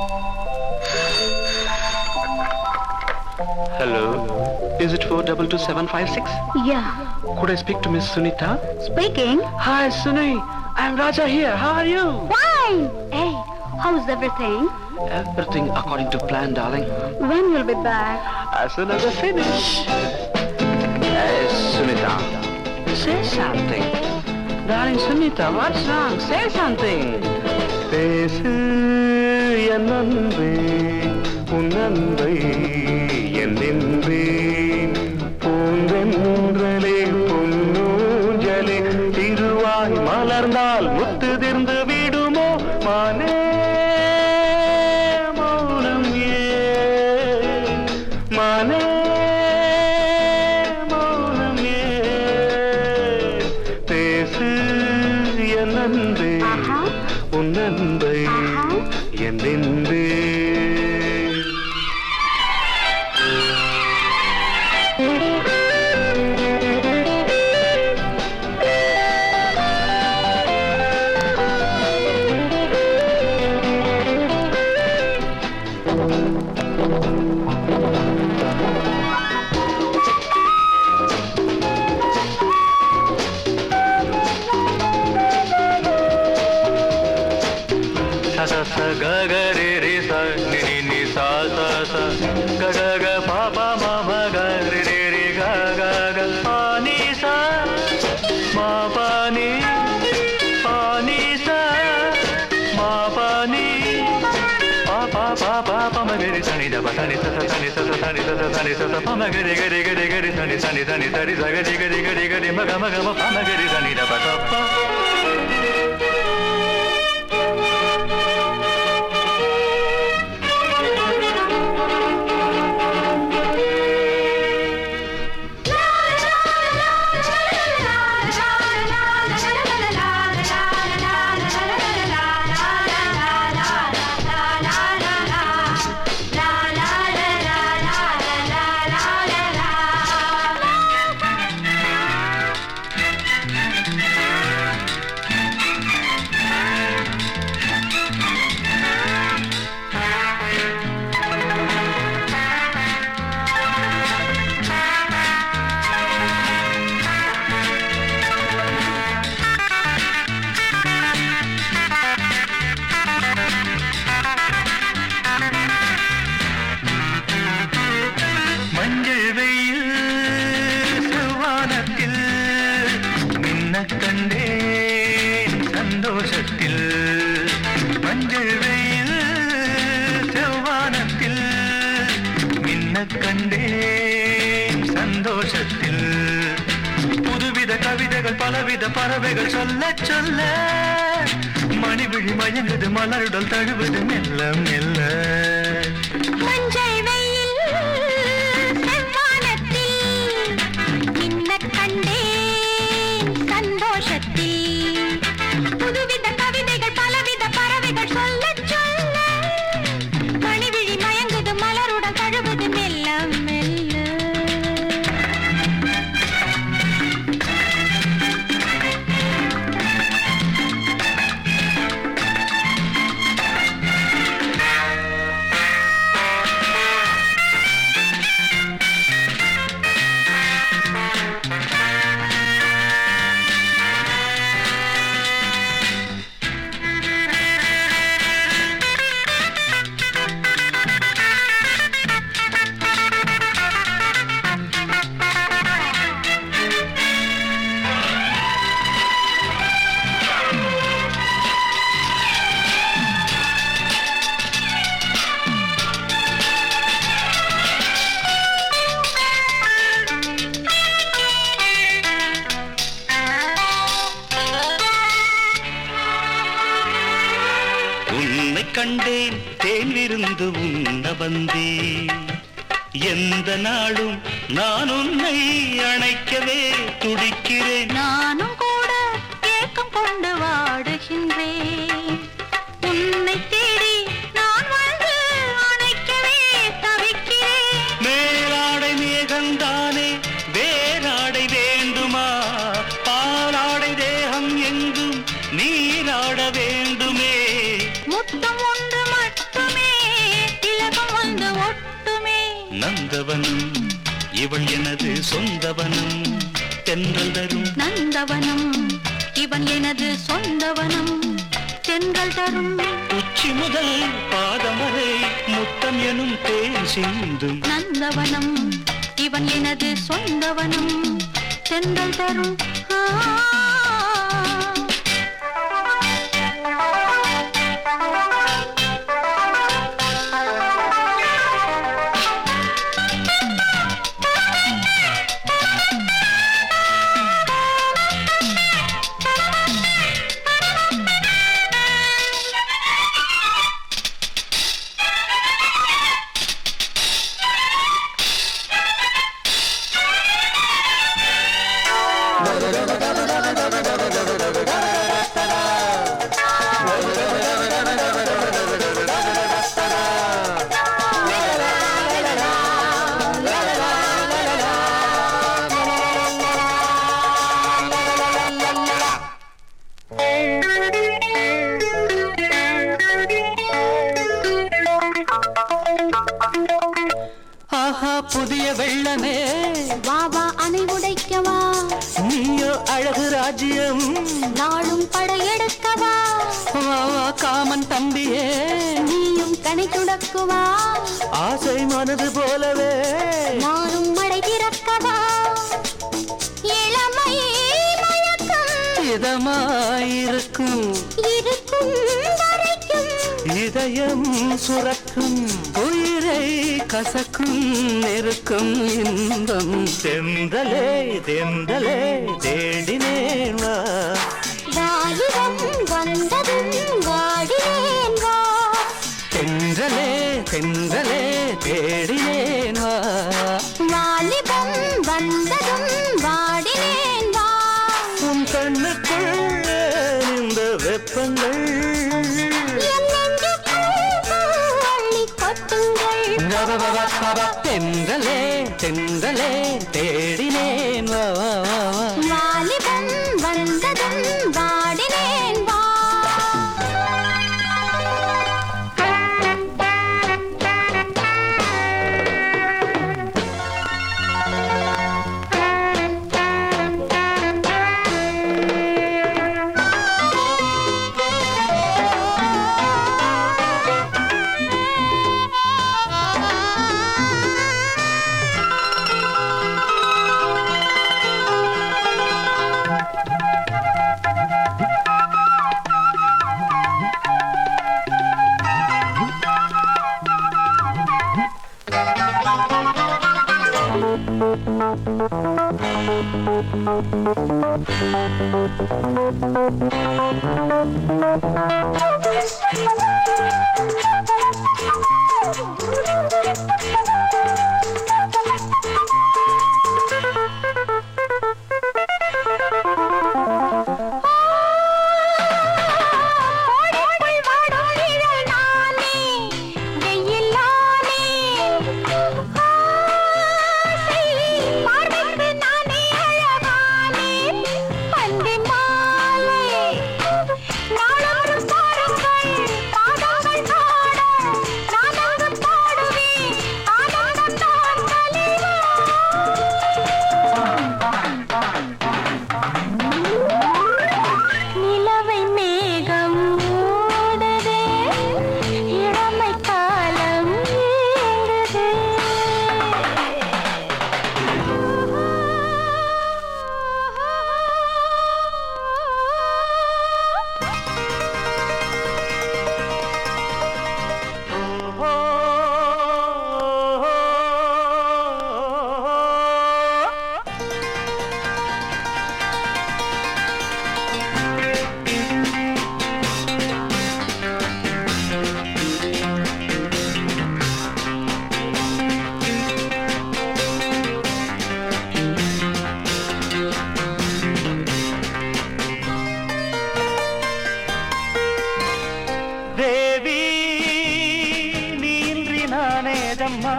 Hello. Is it 422756? Yeah. Could I speak to Miss Sunita? Speaking. Hi, Suni. I'm Raja here. How are you? Fine. Hey, how's everything? Everything according to plan, darling. When you'll be back? As soon as I finish. Hey, Sunita. Say something. Darling Sunita, what's wrong? Say something. பேசு என் அன்பே உன் அன்பை என் என்பேன் பூந்தென்றலே பொன்னூஞ்சலே திருவாய் மலர்ந்தால் முத்துதிர்ந்து விடுமோ மானே மௌனம் ஏன் மானே மௌனம் ஏன் பேசு என் அன்பே Uh-huh. உன் அன்பை Uh-huh. என் என்பே sa sa sa ga ga re re sa ni ni ni sa sa sa ga ga ga pa pa ma ma ga re re re ga ga ga pa ni sa ma pa ni pa ni sa ma pa ni pa pa pa pa pa ma ga re sa ni da pa sa ni sa sa sa ni sa sa sa ni sa sa sa ni sa sa pa ma ga re ga re ga re ga re sa ni sa ni sa ni sa ri sa ga re ga re ga re ga re ma ga ma ga ma pa ma ga re sa ni da pa sa pa மஞ்சள் வெயில் செவ்வானத்தில் மின்னக் கண்டேன் சந்தோஷத்தில் மஞ்சள் வெயில் செவ்வானத்தில் மின்னக் கண்டேன் சந்தோஷத்தில் புதுவித கவிதைகள் பலவித பறவைகள் சொல்ல சொல்ல மணிவிழி மயங்குது மலருடல் தழுவுது மெல்ல மெல்ல மஞ்சள் வெயில் செவ்வானத்தில் மின்னக் கண்டேன் சந்தோஷத்தில் புதுவித கவிதைகள் பலவித பறவைகள் சொல்லச் சொல்ல மணிவிழி மயங்குது மலருடன் தழுவுது மெல்ல மெல்ல உன்னை கண்டேன் தேன் விருந்து உண்ண வந்தேன் எந்த நாளும் நான் உன்னை அணைக்கவே துடிக்கிறேன் நானும் கூட ஏக்கம் கொண்டு வாடுகின்றேன் உன்னை தேடி நான் வந்து அணைக்கவே தவிக்கிறேன் மேலாடை மேகந்தானே வேறாடை வேண்டுமா பாலாடை தேகம் எங்கும் நீராட வேண்டுமே முத்தம் ஒன்று மட்டுமே நந்தவனம் இவள் எனது சொந்தவனம் தென்றல் தரும் நந்தவனம் இவன் எனது சொந்தவனம் தென்றல் தரும் உச்சி முதல் பாதம் வரை முத்தம் எனும் தேன் சிந்தும் நந்தவனம் இவன் எனது சொந்தவனம் தென்றல் தரும் ஆ. ஆஹா புதிய வெள்ளமே வா வா அணை உடைக்கவா நீயோ அழகு ராஜ்யம் நாளும் படையெடுக்கவா வா வா காமன் தம்பியே நீயும் கணை துடக்குவா ஆசை மனது போலவே நானும் மடை திறக்கவா இளமை மயக்கம் இதமாயிருக்கும் இருக்கும் வரைக்கும் இதயம் சுரக்கும் உயிரை கசக்கும் நெருக்கும் இன்பம் தெந்தலே தெந்தலே தேடினேன் வா வாலிபம் வந்ததும் வாடினேன் வா தென்றலே தென்றலே தேடினேன் வா வாலிபம் வந்ததும் வாடினேன் வா உன் கண்ணுக்குள் இந்த வெப்பங்கள் என் நெஞ்சுக்குள் அள்ளி கொட்டுங்கள் தென்றலே தென்றலே தேடினேன் வா வா வா வா வாலிபம் வந்ததும் வாடினேன் வா ஓடிக்குள் வாடும் நிழல் நானே, வெயில் நானே. ஆசை பார்வைக்கு நானே அழகானே, அன்பின் மாலை. நாளொரு பாருங்கள், பாதங்கள் பாட, நான் அங்கு பாடுவேன், ஆனந்தம் நான் தலைவா. நிலவை மேகம் மூடுதே இளமை காலம் ஏங்குதே தேவி நீன்றி நானேதம்மா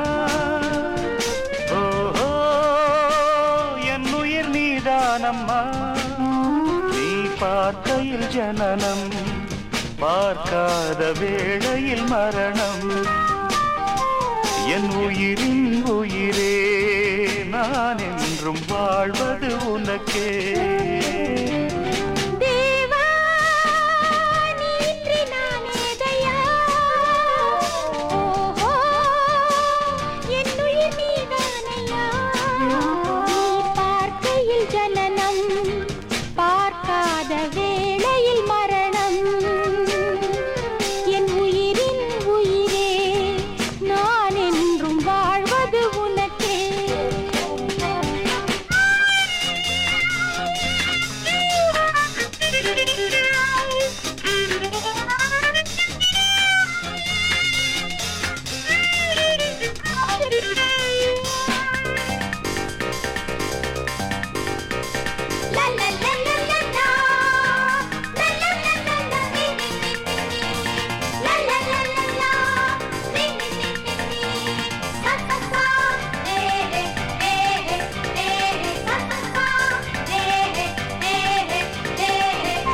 ஓஹோ என் உயிர் நீதானம்மா நீ பார்க்கையில் ஜனனம் பார்க்காத வேளையில் மரணம் என் உயிரின் உயிரே நான் என்றும் வாழ்வது உனக்கே தேவா நீன்றி நான் ஏதையா ஓஹோ என்னுயிர் நீதானையா நீ பார்க்கையில் ஜனனம் பார்க்காத வேளையில் மரணம் என் உயிரின் உயிரே நான் என்றும் வாழ்வது உனக்கே La la la la la la. La la la la la. La la la la la. Ni ni ni ni ni. Sa sa sa. Eh eh eh eh eh. Sa sa sa. Eh eh eh eh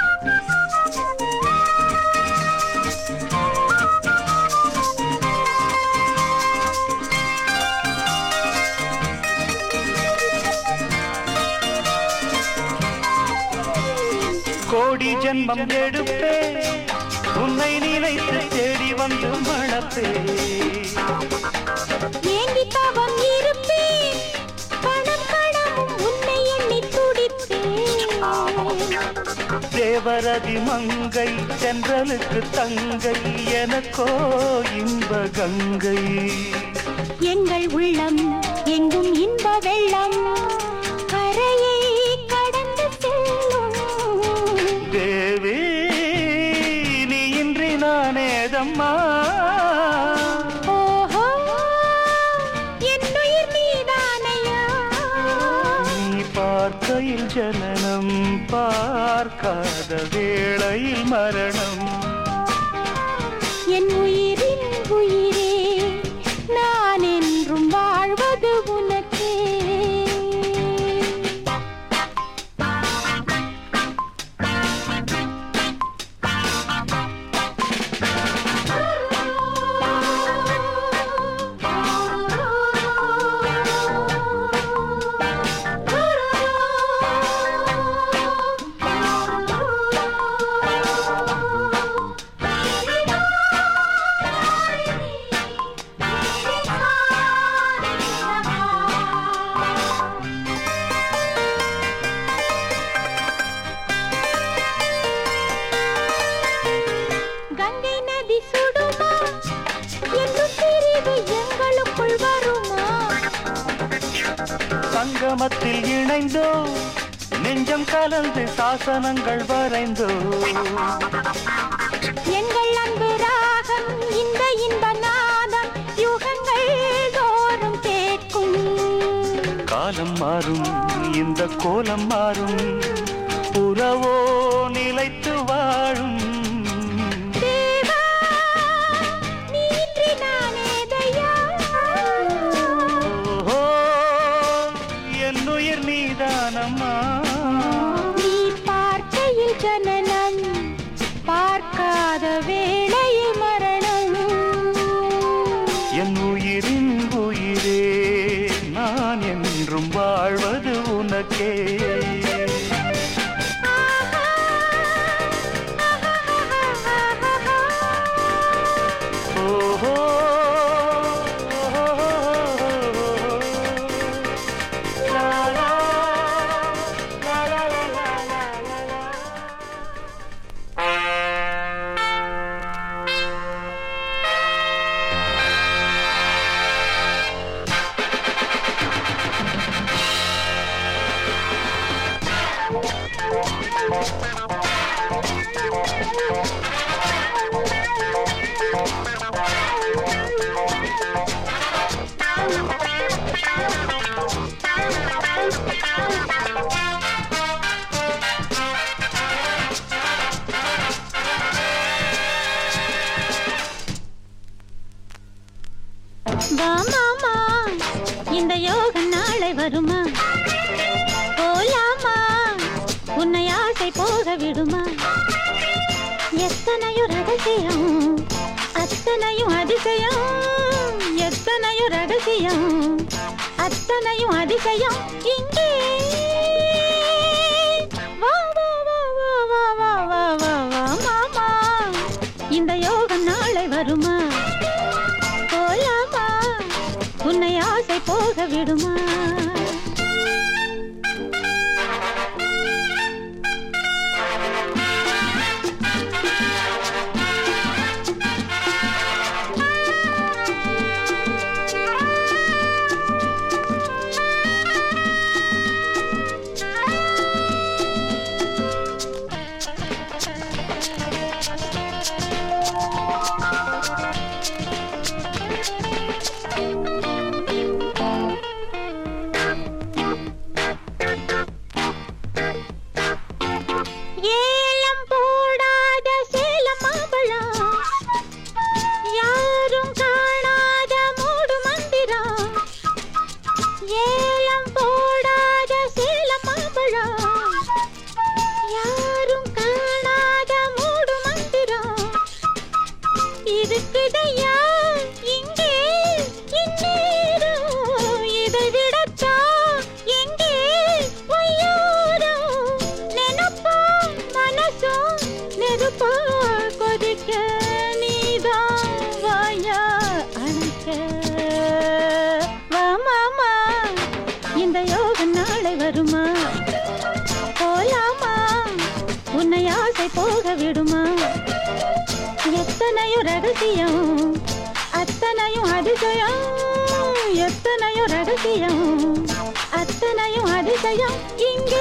கோடி ஜென்மம் எடுப்பே உன்னை நினைத்து தேடி வந்து மணப்பே ஏங்கி தவம் இருப்பேன் கணம் கணமும் உன்னை எண்ணி துடிப்பேன் தேவரதி மங்கை சென்றலுக்கு தங்கை எனக்கோ இன்ப கங்கை எங்கள் உள்ளம் எங்கும் இன்ப வெள்ளம் கரையை கடந்து செல்லும் தேவி நீ இன்றி நானேதம்மா ஓஹோ என்னுயிர் நீதானையா நீ பார்க்கையில் ஜனனம் பார்க்காத வேளையில் மரணம் என் உயிரின் உயிரே நான் என்றும் வாழ்வது உனக்கே கங்கை நதி சுடுமா என்னும் பிரிவு எங்களுக்குள் வருமா சங்கமத்தில் இணைந்தோ நெஞ்சம் கலந்து சாசனங்கள் வரைந்தோ எங்கள் அன்பு ராகம் இந்த இன்ப நாதம் யுகங்கள் தோறும் கேட்கும் காலம் மாறும் இந்த கோலம் மாறும் புறவோ நிலைத்து வாழும் தேவா நீன்றி நானேதையா ஓஹோ என்னுயிர் நீதானம்மா நீ பார்க்கையில் ஜனனம் பார்க்காத வேளையில் மரணம் என் உயிரின் உயிரே நான் என்றும் வாழ்வது உனக்கே ஓஹோ லா லா லா லா லா லா லா லா வா மாமா இந்த யோக நாளை வருமா போலாமா உன்னை ஆசை போக விடுமா எத்தனையோ ரகசியம் அத்தனையும் அதிசயம் எத்தனை எத்தனையும் ரகசியம் அத்தனையும் அதிசயம் இங்கே வா வா வா வா வா வா வா வா வா மாமா இந்த யோகம் நாளை வருமா போலாமா உன்னை ஆசை போக விடுமா ஏலம் போடாத சேலம் மாம்பழம் யாரும் காணாத மூடு மந்திரம் ஏலம் போடாத சேலம் மாம்பழம் யாரும் காணாத மூடு மந்திரம் இருக்குதையா இங்கே இந்நேரம் இதை விடத்தான் எங்கே ஒய்யாரம் நினைப்பா மனசும் நெருப்பா கொதிக்க நீதான் வாயா அணைக்க வா மாமா இந்த யோக நாளை வருமா போலாமா உன்னை ஆசை போக விடுமா எத்தனையோ ரகசியம் அத்தனையும் அதிசயம் எத்தனையோ ரகசியம் அத்தனையும் அதிசயம் இங்கே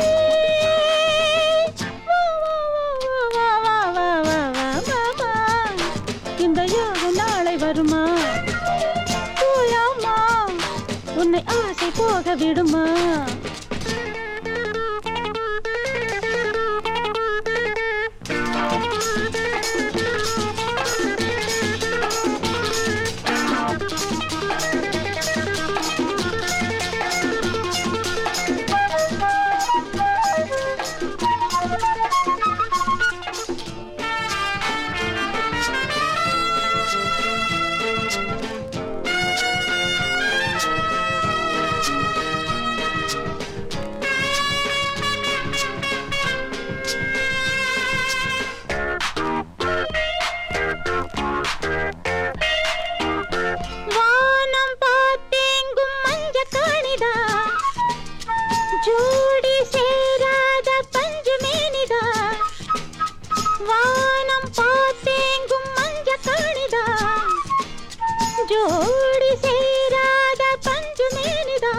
வா, வா, வா, வா, வா, வா, வா, வா, வா. இந்த யோக நாளை வருமா போலாமா உன்னை ஆசை போக விடுமா வானம் பார்த்தேங்கும் மஞ்ச காணிதா ஜோடி சேராத பஞ்சு மேனிதா வானம் பார்த்தேங்கும் மஞ்ச காணிதா ஜோடி சேராத பஞ்சு மேனிதா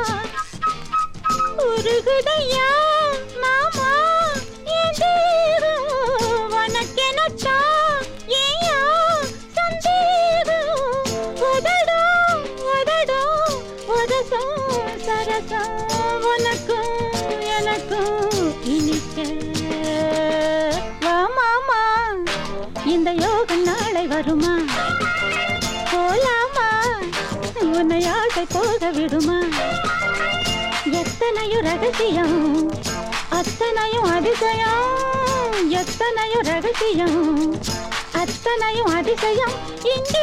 உருகுதையா மாமா என் தேவம் உனக்கெனத்தான் ஏயா சந்தேகம் உதடோ உதடோ உதசம் சரசம் உனக்கும் எனக்கும் இனிக்க வா மாமா இந்த யோக நாளை வருமா போலாமா உன்னை ஆசை போக விடுமா எத்தனையோ ரகசியம் அத்தனையும் அதிசயம் எத்தனையோ ரகசியம் அத்தனையும் அதிசயம் இங்கே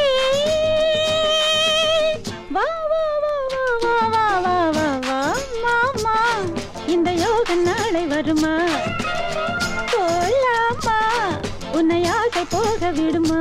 வா வா வா வா வா வா வா வா மாமா இந்த யோக நாளை வருமா போலாமா உன்னை ஆசை போக விடுமா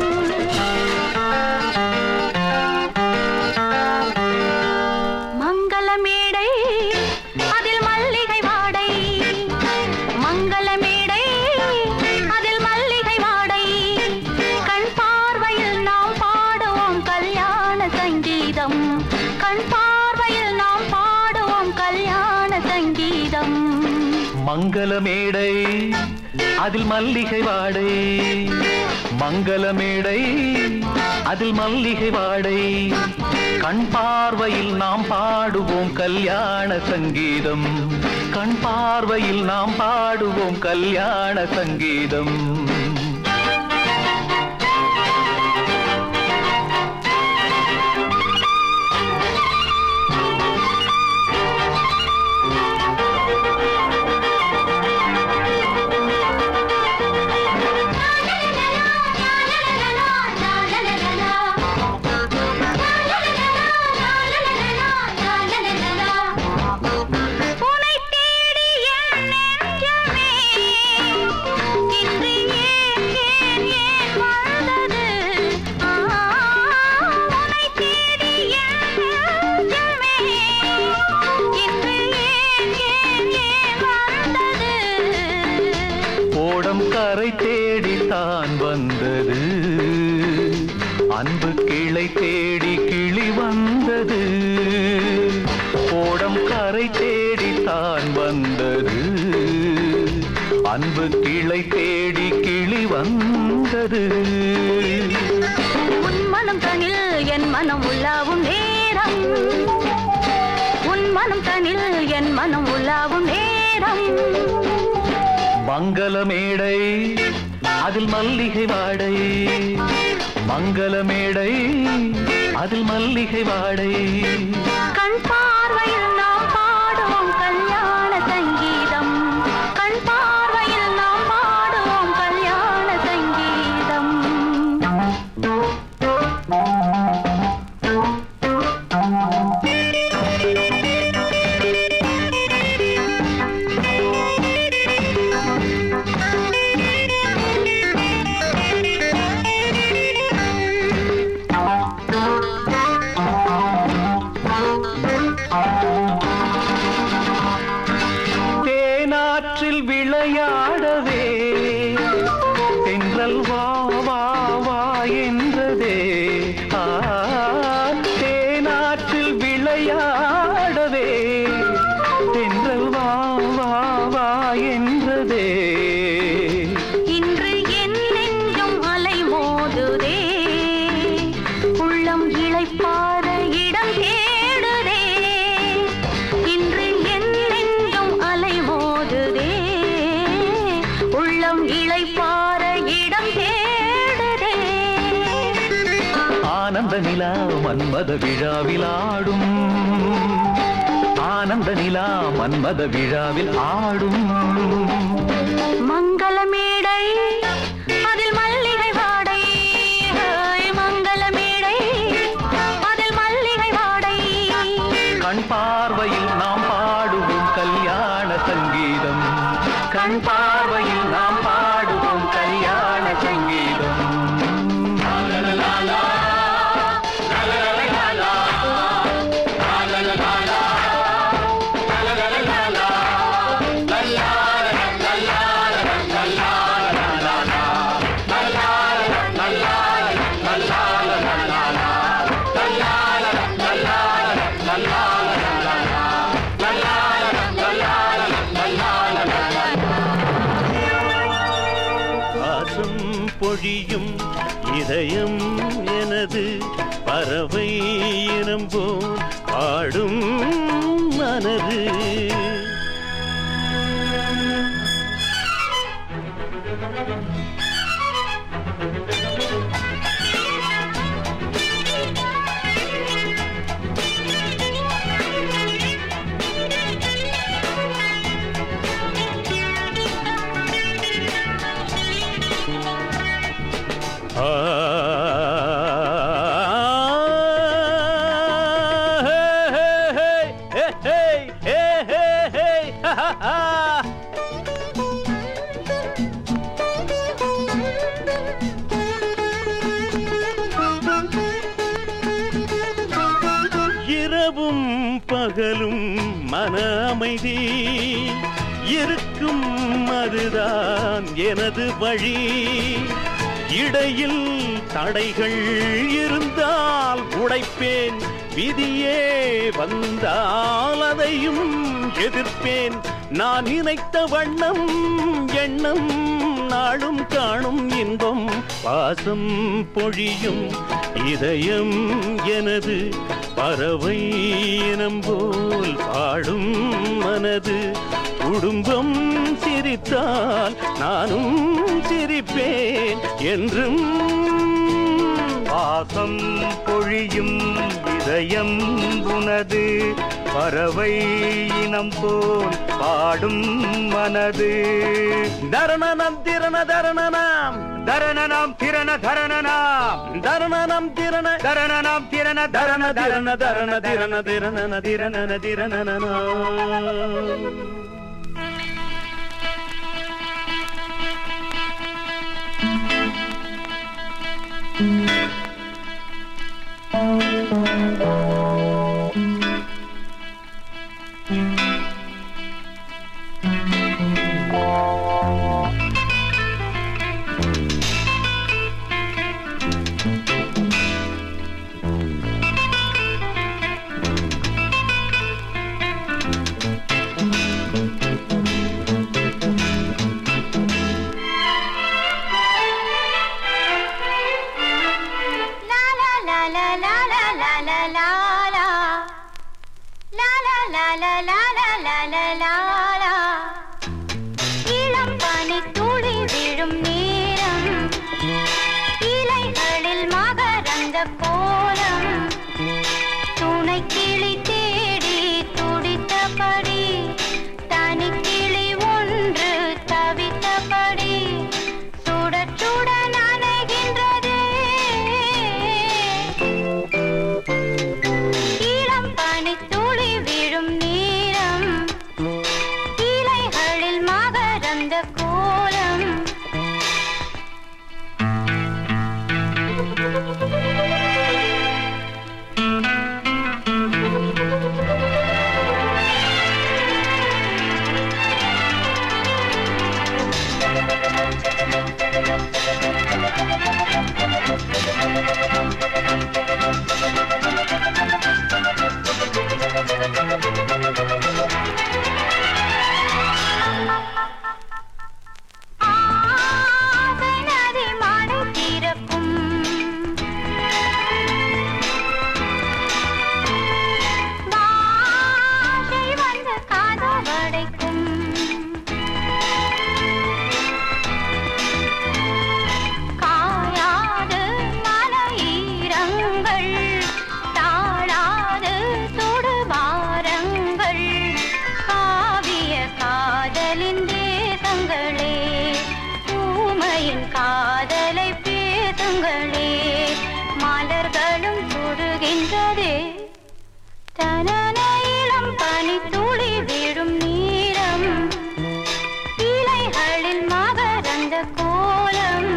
மங்கள மேடை அதில் மல்லிகை வாடை மங்கள மேடை அதில் மல்லிகை வாடை கண் பார்வையில் நாம் பாடுவோம் கல்யாண சங்கீதம் கண் பார்வையில் நாம் பாடுவோம் கல்யாண சங்கீதம் மங்கள மேடை அதில் மல்லிகை வாடை மங்கள மேடை அதில் மல்லிகை வாடை கண் பார்வையில் நாம் பாடுவோம் கல்யாண சங்கீதம் கண் பார்வையில் நாம் பாடுவோம் கல்யாண சங்கீதம் la la la la la la la la la கரை தேடித்தான் வந்தது அன்பு கிளை தேடி கிளி வந்தது ஓடம் கரை தேடித்தான் வந்தது அன்பு கிளை தேடி கிளி வந்தது உன் மனம் தனில் என் மனம் உள்ளாவும் நேரம் உன் மனம் தனில் என் மனம் உள்ளாவும் நேரம் மங்கள மேடை அதில் மல்லிகை வாடை மங்கள மேடை அதில் மல்லிகை வாடை கண் பார்வையில் நாம் பாடுவோம் கல்யாண சங்கீதம் கண் பார்வையில் நாம் பாடுவோம் கல்யாண சங்கீதம் தேனாற்றில் விளையாடவே தென்றல் வா வா வா என்றதே ஆ, தேனாற்றில் விளையாடவே தென்றல் வா வா வா என்றதே இன்று என் நெஞ்சம் அலை மோதுதே உள்ளம் இளைப்பாற இடம் தேடுதே இன்று என் நெஞ்சம் அலை மோதுதே உள்ளம் இளைப்பாற இடம் தேடுதே ஆனந்த நிலா மன்மத விழாவில் ஆடும் ஆனந்த நிலா மன்மத விழாவில் ஆடும் மங்கள மேடை அதில் மல்லிகை வாடை ஹாய், மங்கள மேடை அதில் மல்லிகை வாடை கண் பார்வையில் நாம் பாடுவோம் கல்யாண சங்கீதம் கண் பார்வையில் நாம் பாடுவோம் கல்யாண சங்கீதம் பாசம் பொழியும் இதயம் எனது பறவை இனம் போல் பாடும் மனது ஆ, ஹே, ஹே, ஹே, ஹே, ஹே, ஹே, ஹே, ஹா, ஹா, ஹா. இரவும் பகலும் மன அமைதி இருக்கும் அதுதான் எனது வழி இடையில் தடைகள் இருந்தால் உடைப்பேன் விதியே வந்தால் அதையும் எதிர்ப்பேன் நான் நினைத்த வண்ணம் எண்ணம் நாளும் காணும் இன்பம் பாசம் பொழியும் இதயம் எனது பறவை இனம் போல் பாடும் மனது குடும்பம் சிரித்தால் நானும் சிரிப்பேன் என்றும் பாசம் பொழியும் இதயம் உனது பறவை இனம் போல் பாடும் மனது தரணனம் திரண தரணனாம் தரணனாம் திரண தரணனாம் தரணனம் திரண தரணனாம் திரண தரண தரண தரண திரண திரணன திரணன திரணனா என் காதலை பேசுங்களே மலர்களும் சுடுகின்றதே தனன இளம் பனி துளி விழும் நீரம் இலைகளில் மகரந்த கோலம்